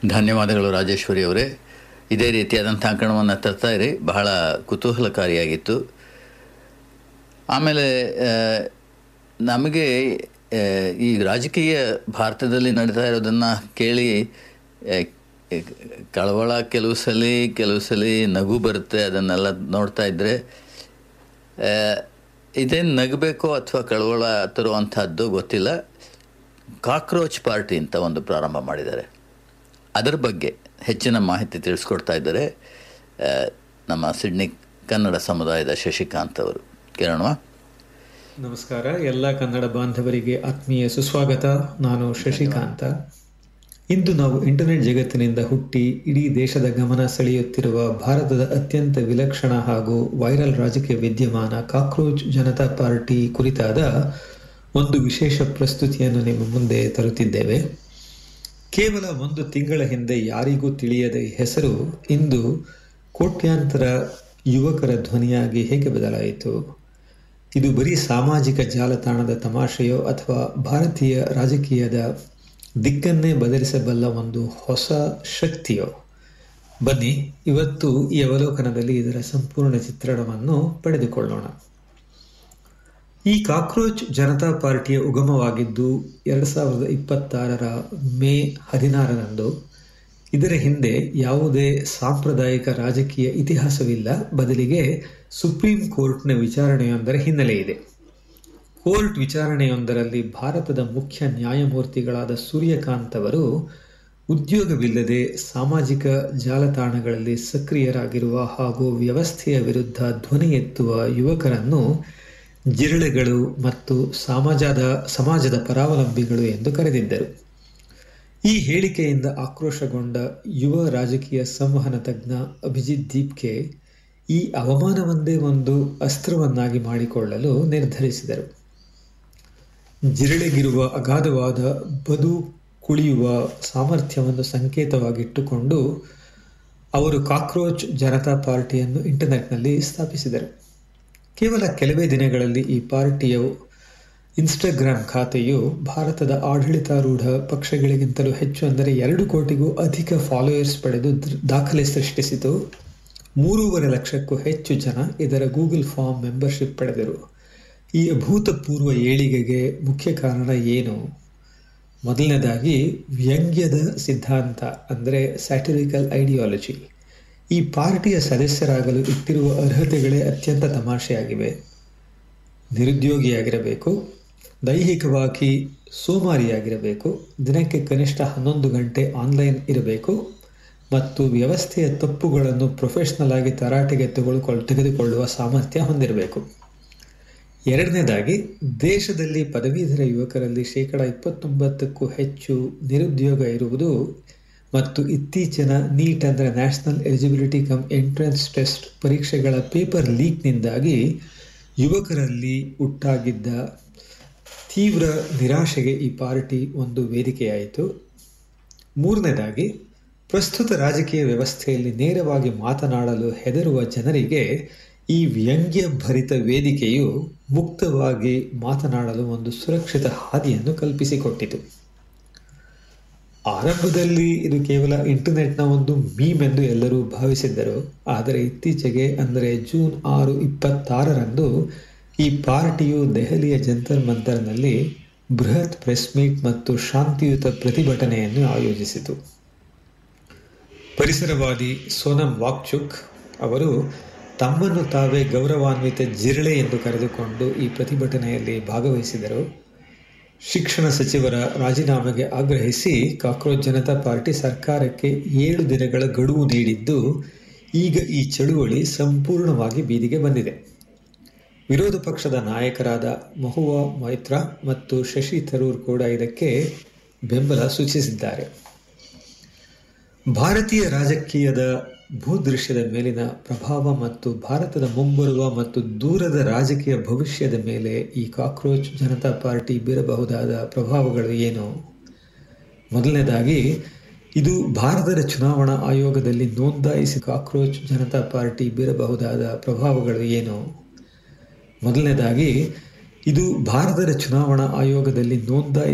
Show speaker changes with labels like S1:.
S1: ಧನ್ಯವಾದಗಳು ರಾಜೇಶ್ವರಿ ಅವರೇ ಇದೇ ರೀತಿಯಾದಂಥ ಅಂಕಣವನ್ನು ತರ್ತಾ ಇರಿ ಬಹಳ ಕುತೂಹಲಕಾರಿಯಾಗಿತ್ತು ಆಮೇಲೆ ಆ, ನಮಗೆ ಆ, ಈ ರಾಜಕೀಯ ಭಾರತದಲ್ಲಿ ನಡೀತಾ ಇರೋದನ್ನು ಕೇಳಿ ಆ, ಕಳವಳ ಕೆಲವು ಸಲ ಕೆಲವು ಸಲ ನಗು ಬರುತ್ತೆ ಅದನ್ನೆಲ್ಲ ನೋಡ್ತಾ ಇದ್ದರೆ ಇದೇನು ನಗಬೇಕೋ ಅಥವಾ ಕಳವಳ ತರುವಂಥದ್ದು ಗೊತ್ತಿಲ್ಲ ಕಾಕ್ರೋಚ್ ಪಾರ್ಟಿ ಅಂತ ಒಂದು ಪ್ರಾರಂಭ ಮಾಡಿದ್ದಾರೆ ಅದರ ಬಗ್ಗೆ ಹೆಚ್ಚಿನ ಮಾಹಿತಿ ತಿಳಿಸ್ಕೊಡ್ತಾ ಇದ್ದಾರೆ ಆ, ನಮ್ಮ ಸಿಡ್ನಿ ಕನ್ನಡ ಸಮುದಾಯದ ಶಶಿಕಾಂತ್ ಅವರು ಕೇಳೋಣ
S2: ನಮಸ್ಕಾರ ಎಲ್ಲ ಕನ್ನಡ ಬಾಂಧವರಿಗೆ ಆತ್ಮೀಯ ಸುಸ್ವಾಗತ ನಾನು ಶಶಿಕಾಂತ ಇಂದು ನಾವು ಇಂಟರ್ನೆಟ್ ಜಗತ್ತಿನಿಂದ ಹುಟ್ಟಿ ಇಡೀ ದೇಶದ ಗಮನ ಸೆಳೆಯುತ್ತಿರುವ ಭಾರತದ ಅತ್ಯಂತ ವಿಲಕ್ಷಣ ಹಾಗೂ ವೈರಲ್ ರಾಜಕೀಯ ವಿದ್ಯಮಾನ ಕಾಕ್ರೋಚ್ ಜನತಾ ಪಾರ್ಟಿ ಕುರಿತಾದ ಒಂದು ವಿಶೇಷ ಪ್ರಸ್ತುತಿಯನ್ನು ನಿಮ್ಮ ಮುಂದೆ ತರುತ್ತಿದ್ದೇವೆ ಕೇವಲ ಒಂದು ತಿಂಗಳ ಹಿಂದೆ ಯಾರಿಗೂ ತಿಳಿಯದ ಈ ಹೆಸರು ಇಂದು ಕೋಟ್ಯಾಂತರ ಯುವಕರ ಧ್ವನಿಯಾಗಿ ಹೇಗೆ ಬದಲಾಯಿತು ಇದು ಬರೀ ಸಾಮಾಜಿಕ ಜಾಲತಾಣದ ತಮಾಷೆಯೋ ಅಥವಾ ಭಾರತೀಯ ರಾಜಕೀಯದ ದಿಕ್ಕನ್ನೇ ಬದಲಿಸಬಲ್ಲ ಒಂದು ಹೊಸ ಶಕ್ತಿಯೋ ಬನ್ನಿ ಇವತ್ತು ಈ ಅವಲೋಕನದಲ್ಲಿ ಇದರ ಸಂಪೂರ್ಣ ಚಿತ್ರಣವನ್ನು ಪಡೆದುಕೊಳ್ಳೋಣ ಈ ಕಾಕ್ರೋಚ್ ಜನತಾ ಪಾರ್ಟಿಯ ಉಗಮವಾಗಿದ್ದು ಎರಡು ಸಾವಿರದ ಇಪ್ಪತ್ತಾರರ ಮೇ ಹದಿನಾರರಂದು ಇದರ ಹಿಂದೆ ಯಾವುದೇ ಸಾಂಪ್ರದಾಯಿಕ ರಾಜಕೀಯ ಇತಿಹಾಸವಿಲ್ಲ ಬದಲಿಗೆ ಸುಪ್ರೀಂ ಕೋರ್ಟ್ನ ವಿಚಾರಣೆಯೊಂದರ ಹಿನ್ನೆಲೆ ಇದೆ ಕೋರ್ಟ್ ವಿಚಾರಣೆಯೊಂದರಲ್ಲಿ ಭಾರತದ ಮುಖ್ಯ ನ್ಯಾಯಮೂರ್ತಿಗಳಾದ ಸೂರ್ಯಕಾಂತ್ ಅವರು ಉದ್ಯೋಗವಿಲ್ಲದೆ ಸಾಮಾಜಿಕ ಜಾಲತಾಣಗಳಲ್ಲಿ ಸಕ್ರಿಯರಾಗಿರುವ ಹಾಗೂ ವ್ಯವಸ್ಥೆಯ ವಿರುದ್ಧ ಧ್ವನಿ ಎತ್ತುವ ಯುವಕರನ್ನು ಜಿರಳೆಗಳು ಮತ್ತು ಸಮಾಜದ ಸಮಾಜದ ಪರಾವಲಂಬಿಗಳು ಎಂದು ಕರೆದಿದ್ದರು ಈ ಹೇಳಿಕೆಯಿಂದ ಆಕ್ರೋಶಗೊಂಡ ಯುವ ರಾಜಕೀಯ ಸಂವಹನ ತಜ್ಞ ಅಭಿಜಿತ್ ದೀಪ್ಗೆ ಈ ಅವಮಾನವೊಂದೇ ಒಂದು ಅಸ್ತ್ರವನ್ನಾಗಿ ಮಾಡಿಕೊಳ್ಳಲು ನಿರ್ಧರಿಸಿದರು ಜಿರಳೆಗಿರುವ ಅಗಾಧವಾದ ಬದು ಕುಳಿಯುವ ಸಾಮರ್ಥ್ಯವನ್ನು ಸಂಕೇತವಾಗಿಟ್ಟುಕೊಂಡು ಅವರು ಕಾಕ್ರೋಚ್ ಜನತಾ ಪಾರ್ಟಿಯನ್ನು ಇಂಟರ್ನೆಟ್ನಲ್ಲಿ ಸ್ಥಾಪಿಸಿದರು ಕೇವಲ ಕೆಲವೇ ದಿನಗಳಲ್ಲಿ ಈ ಪಾರ್ಟಿಯ ಇನ್ಸ್ಟಾಗ್ರಾಮ್ ಖಾತೆಯು ಭಾರತದ ಆಡಳಿತಾರೂಢ ಪಕ್ಷಗಳಿಗಿಂತಲೂ ಹೆಚ್ಚು ಅಂದರೆ ಎರಡು ಕೋಟಿಗೂ ಅಧಿಕ ಫಾಲೋಯರ್ಸ್ ಪಡೆದು ದ್- ದಾಖಲೆ ಸೃಷ್ಟಿಸಿತು ಮೂರೂವರೆ ಲಕ್ಷಕ್ಕೂ ಹೆಚ್ಚು ಜನ ಇದರ ಗೂಗಲ್ ಫಾರ್ಮ್ ಮೆಂಬರ್ಶಿಪ್ ಪಡೆದರು ಈ ಅಭೂತಪೂರ್ವ ಏಳಿಗೆಗೆ ಮುಖ್ಯ ಕಾರಣ ಏನು ಮೊದಲನೇದಾಗಿ ವ್ಯಂಗ್ಯದ ಸಿದ್ಧಾಂತ ಅಂದರೆ ಸ್ಯಾಟಿರಿಕಲ್ ಐಡಿಯಾಲಜಿ ಈ ಪಾರ್ಟಿಯ ಸದಸ್ಯರಾಗಲು ಇಟ್ಟಿರುವ ಅರ್ಹತೆಗಳೇ ಅತ್ಯಂತ ತಮಾಷೆಯಾಗಿವೆ ನಿರುದ್ಯೋಗಿಯಾಗಿರಬೇಕು ದೈಹಿಕವಾಗಿ ಸೋಮಾರಿಯಾಗಿರಬೇಕು ದಿನಕ್ಕೆ ಕನಿಷ್ಠ ಹನ್ನೊಂದು ಗಂಟೆ ಆನ್ಲೈನ್ ಇರಬೇಕು ಮತ್ತು ವ್ಯವಸ್ಥೆಯ ತಪ್ಪುಗಳನ್ನು ಪ್ರೊಫೆಷ್ನಲ್ ಆಗಿ ತರಾಟೆಗೆ ತೆಗೆದುಕೊಳ್ಳ ತೆಗೆದುಕೊಳ್ಳುವ ಸಾಮರ್ಥ್ಯ ಹೊಂದಿರಬೇಕು ಎರಡನೇದಾಗಿ ದೇಶದಲ್ಲಿ ಪದವೀಧರ ಯುವಕರಲ್ಲಿ ಶೇಕಡ ಇಪ್ಪತ್ತೊಂಬತ್ತಕ್ಕೂ ಹೆಚ್ಚು ನಿರುದ್ಯೋಗ ಇರುವುದು ಮತ್ತು ಇತ್ತೀಚಿನ ನೀಟ್ ಅಂದರೆ national eligibility cum entrance test ಪರೀಕ್ಷೆಗಳ ಪೇಪರ್ ಲೀಕ್ನಿಂದಾಗಿ ಯುವಕರಲ್ಲಿ ಉಂಟಾಗಿದ್ದ ತೀವ್ರ ನಿರಾಶೆಗೆ ಈ ಪಾರ್ಟಿ ಒಂದು ವೇದಿಕೆಯಾಯಿತು ಮೂರನೇದಾಗಿ ಪ್ರಸ್ತುತ ರಾಜಕೀಯ ವ್ಯವಸ್ಥೆಯಲ್ಲಿ ನೇರವಾಗಿ ಮಾತನಾಡಲು ಹೆದರುವ ಜನರಿಗೆ ಈ ವ್ಯಂಗ್ಯ ಭರಿತ ವೇದಿಕೆಯು ಮುಕ್ತವಾಗಿ ಮಾತನಾಡಲು ಒಂದು ಸುರಕ್ಷಿತ ಹಾದಿಯನ್ನು ಕಲ್ಪಿಸಿಕೊಟ್ಟಿತು ಆರಂಭದಲ್ಲಿ ಇದು ಕೇವಲ ಇಂಟರ್ನೆಟ್ನ ಒಂದು ಮೀಮ್ ಎಂದು ಎಲ್ಲರೂ ಭಾವಿಸಿದ್ದರು ಆದರೆ ಇತ್ತೀಚೆಗೆ ಅಂದರೆ ಜೂನ್ ಆರು ಇಪ್ಪತ್ತಾರರಂದು ಈ ಪಾರ್ಟಿಯು ದೆಹಲಿಯ ಜಂತರ್ ಮಂತರ್ನಲ್ಲಿ ಬೃಹತ್ ಪ್ರೆಸ್ ಮೀಟ್ ಮತ್ತು ಶಾಂತಿಯುತ ಪ್ರತಿಭಟನೆಯನ್ನು ಆಯೋಜಿಸಿತು ಪರಿಸರವಾದಿ ಸೋನಂ ವಾಕ್ಚುಕ್ ಅವರು ತಮ್ಮನ್ನು ತಾವೇ ಗೌರವಾನ್ವಿತ ಜಿರಳೆ ಎಂದು ಕರೆದುಕೊಂಡು ಈ ಪ್ರತಿಭಟನೆಯಲ್ಲಿ ಭಾಗವಹಿಸಿದರು ಶಿಕ್ಷಣ ಸಚಿವರ ರಾಜೀನಾಮೆಗೆ ಆಗ್ರಹಿಸಿ ಕಾಕ್ರೋಚ್ ಜನತಾ ಪಾರ್ಟಿ ಸರ್ಕಾರಕ್ಕೆ ಏಳು ದಿನಗಳ ಗಡುವು ನೀಡಿದ್ದು ಈಗ ಈ ಚಳುವಳಿ ಸಂಪೂರ್ಣವಾಗಿ ಬೀದಿಗೆ ಬಂದಿದೆ ವಿರೋಧ ಪಕ್ಷದ ನಾಯಕರಾದ ಮಹುವಾ ಮೈತ್ರಾ ಮತ್ತು ಶಶಿ ಥರೂರ್ ಕೂಡ ಇದಕ್ಕೆ ಬೆಂಬಲ ಸೂಚಿಸಿದ್ದಾರೆ ಭಾರತೀಯ ರಾಜಕೀಯದ ಭೂದೃಶ್ಯದ ಮೇಲಿನ ಪ್ರಭಾವ ಮತ್ತು ಭಾರತದ ಮುಂಬರುವ ಮತ್ತು ದೂರದ ರಾಜಕೀಯ ಭವಿಷ್ಯದ ಮೇಲೆ ಈ ಕಾಕ್ರೋಚ್ ಜನತಾ ಪಾರ್ಟಿ ಬೀರಬಹುದಾದ ಪ್ರಭಾವಗಳು ಏನು ಮೊದಲನೇದಾಗಿ ಇದು ಭಾರತದ ಚುನಾವಣಾ ಆಯೋಗದಲ್ಲಿ ನೋಂದಾಯಿಸಿ ಕಾಕ್ರೋಚ್ ಜನತಾ ಪಾರ್ಟಿ ಬೀರಬಹುದಾದ ಪ್ರಭಾವಗಳು ಏನು ಮೊದಲನೇದಾಗಿ ಇದು ಭಾರತದ ಚುನಾವಣಾ ಆಯೋಗದಲ್ಲಿ ನೋಂದಾಯಿಸಿ